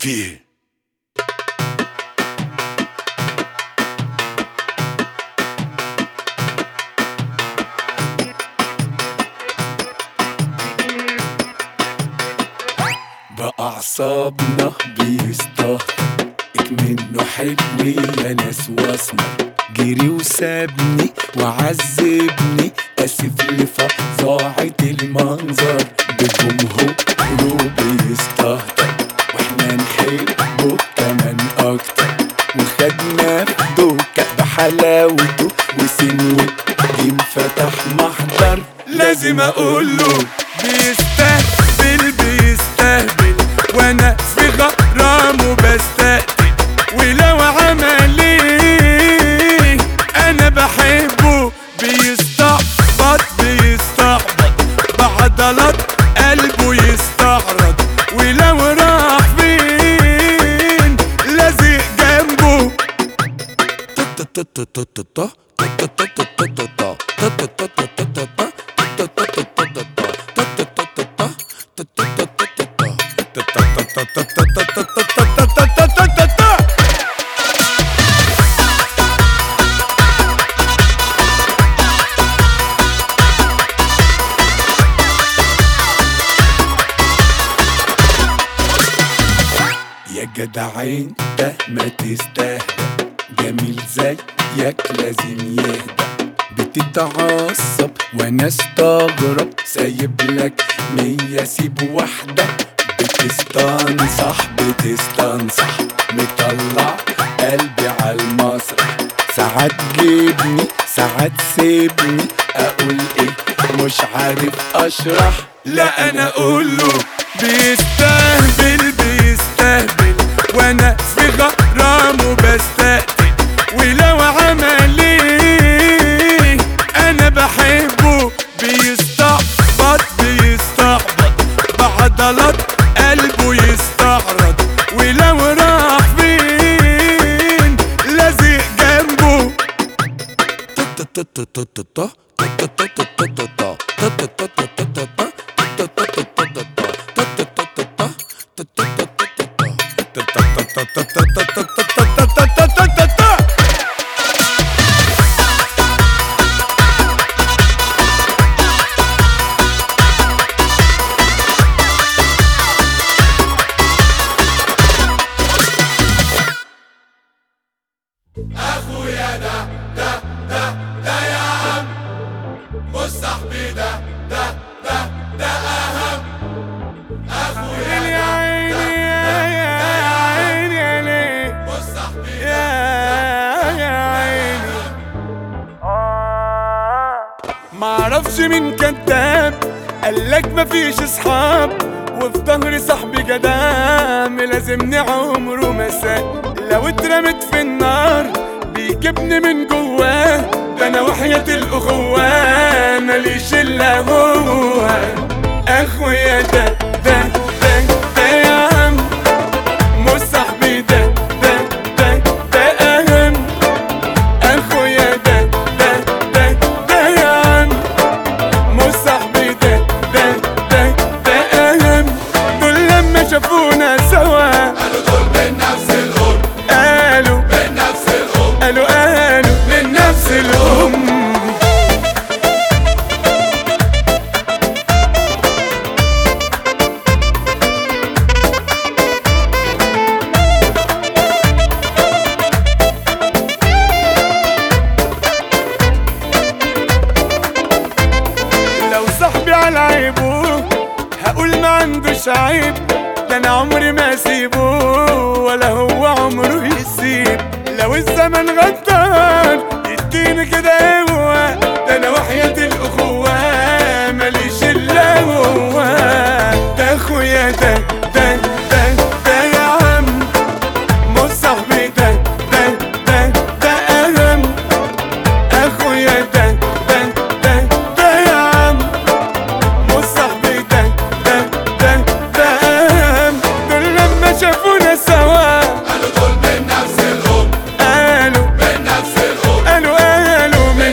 فيه بأعصابنا بيستهتر منه حلو يا ناس واسمر جري وسابني وعذبني اسف لفظاعة المنظر بجمهوره بيستهتر واحنا نحبه كمان اكتر وخدنا في دوكة بحلاوته وسنوة جيم فتح محضر لازم اقوله بيستهبل بيستهبل وانا في غرامه بستقتل ولو عمل ايه انا بحبه بيستعبط بيستعبط بعضلات قلبه يستعرض ولو راح فين لازق جنبه يا جدع انت ما تستاهل جميل زيك لازم يهدى بتتعصب وانا استغرب سايب لك مية سيب واحدة بتستنصح بتستنصح مطلع قلبي على المسرح ساعات جيبني ساعات سيبني اقول ايه مش عارف اشرح لا انا اقوله بيستهبل بيستهبل وانا في غرامه بستقتل ولو عمل ايه انا بحبه بيستعبط بيستعبط بعضلات قلبه يستعرض ولو راح فين لازق جنبه يا عيني يا عيني يا ليه يا يا عيني معرفش مين كذاب قالك مفيش اصحاب وفي ظهري صاحبي جدام لازمني عمره ما ساب لو اترمت في النار بيجيبني من جواه ده انا وحياة الاخوة ماليش الا هو اخويا ده ده ده ده يا عم مش صاحبي ده ده ده ده اهم اخويا ده ده ده ده يا عم مش صاحبي ده ده ده ده اهم دول لما شافونا سوا قالوا دول من نفس الأم قالوا من نفس الأم قالوا قالوا من نفس الام لو صاحبي على عيبه هقول ما عندوش عيب ده انا عمري ما اسيبه ولا هو عمره يسيب لو الزمن غدار يديني كده هو ده انا وحياة الاخوة ماليش الا هو ده اخويا ده ده ده ده يا عم مش صاحبي ده ده ده ده اهم اخويا ده ده ده ده يا عم مش صاحبي ده ده ده ده اهم دول لما شافونا سوا قالوا دول من نفس الأم قالوا من نفس الأم قالوا قالوا من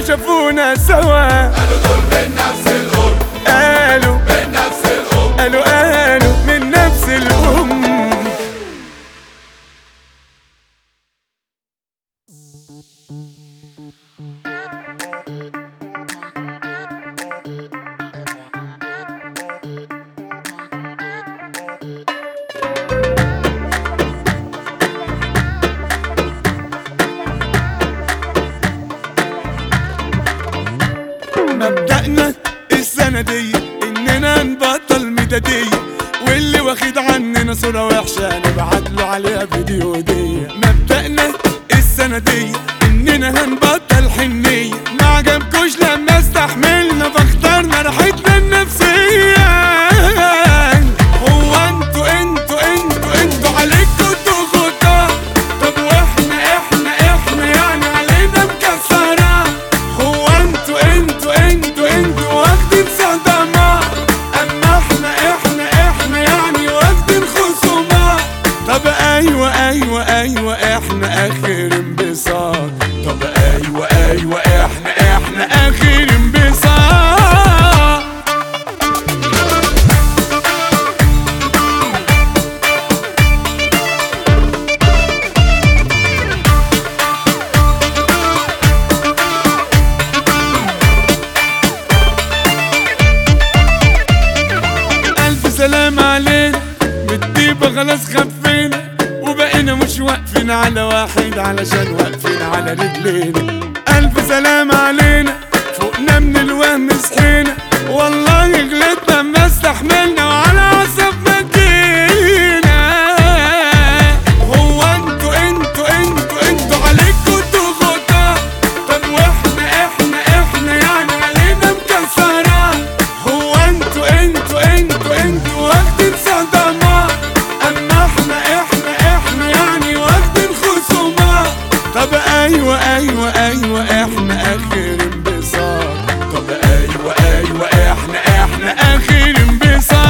شافونا سوا قالوا دول من نفس الأم قالوا من نفس الأم قالوا قالوا من نفس الأم مبدأنا السنة دي إننا نبطل ميدادية واللي واخد عننا صورة وحشة نبعت له عليها فيديو دي مبدأنا السنة دي إننا هنبطل حنية ما عجبكوش لما استحملنا فاخترنا راحتنا النفسية هو انتوا انتوا انتوا انتوا عليكوا ضغوطات طب واحنا احنا احنا يعني علينا مكسرة هو انتوا انتوا انتوا انتوا واخدين صدمات اما احنا احنا احنا يعني واخدين خصومات طب ايوه ايوه ايوه احنا اخر انبساط طب ايوه ايوه احنا احنا اخر انبساط ألف سلام علينا بالطيبة خلاص خفينا وبقينا مش واقفين على واحد علشان واقفين على رجلينا ألف سلام علينا فوقنا من الوهم صحينا والله غلطنا ما استحملنا وعلى عصب ما جينا هو انتوا انتوا انتوا انتوا عليكوا ضغوطات طب واحنا احنا احنا يعني علينا مكسرات هو انتوا انتوا انتوا انتوا واخدين صدمات اما احنا احنا احنا يعني واخدين خصومات طب ايوه ايوه ايوه احنا اخر انبساط طب ايوه ايوه احنا احنا اخر انبساط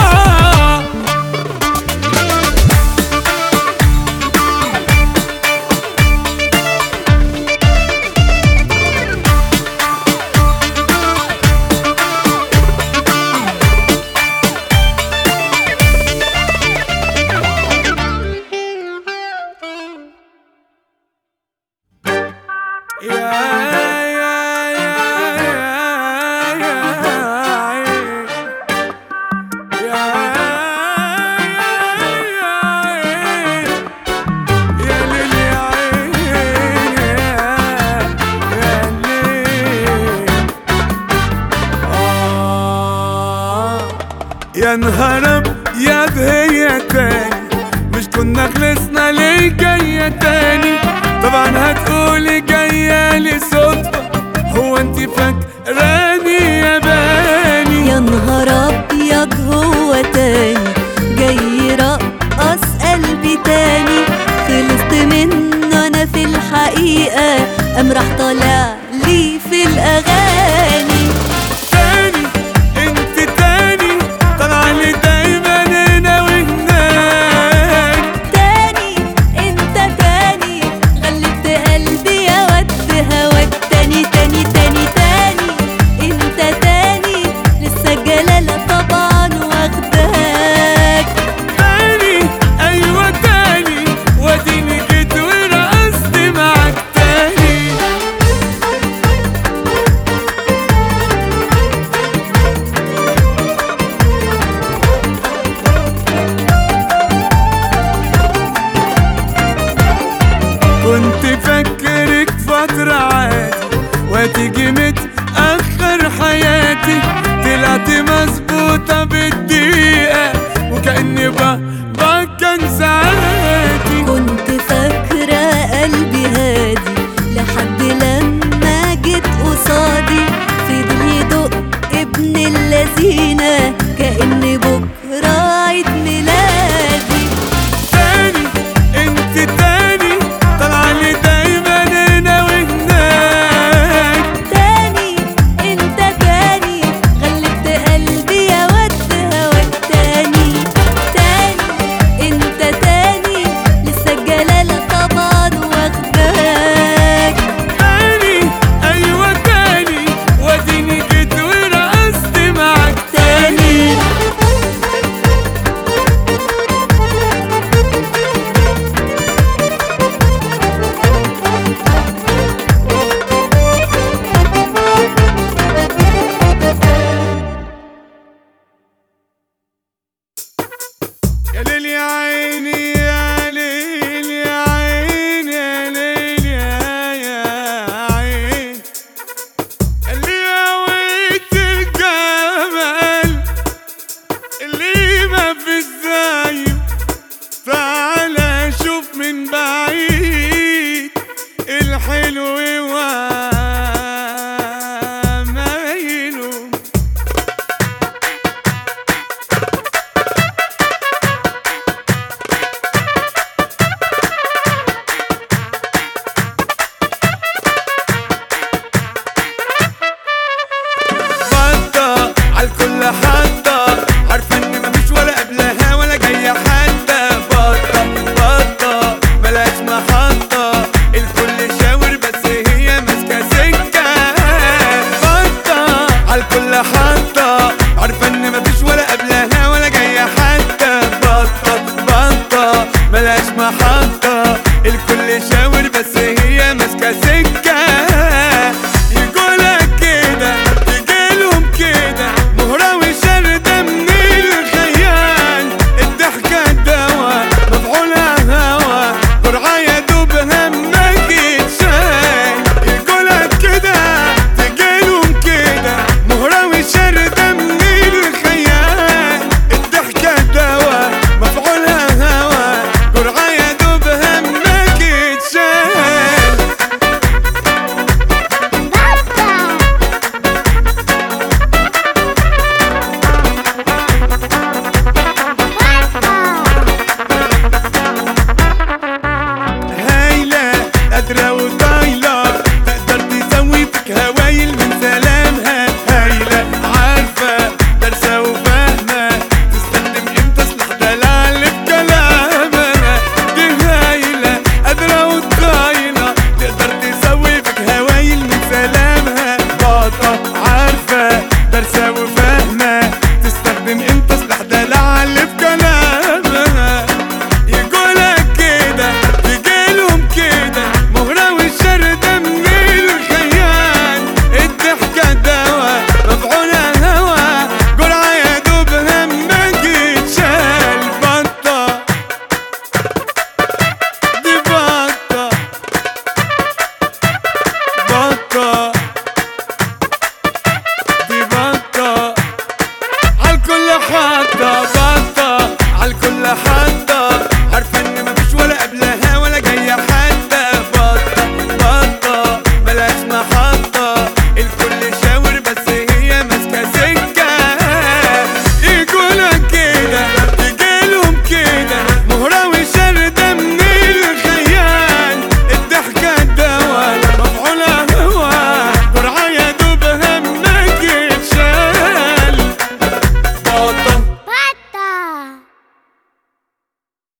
يا يا يا يا يا يا ليل يا عين يا ليل آه يا نهار يا هي تاني مش كنا خلصنا ليه جاية تاني طبعا هتقولي جاية لي صدفة هو انت فاكراني يا باني يا نهار ابيض هو تاني جاي يرقص قلبي تاني خلصت منه انا في الحقيقه قام راح طالع لي في الاغاني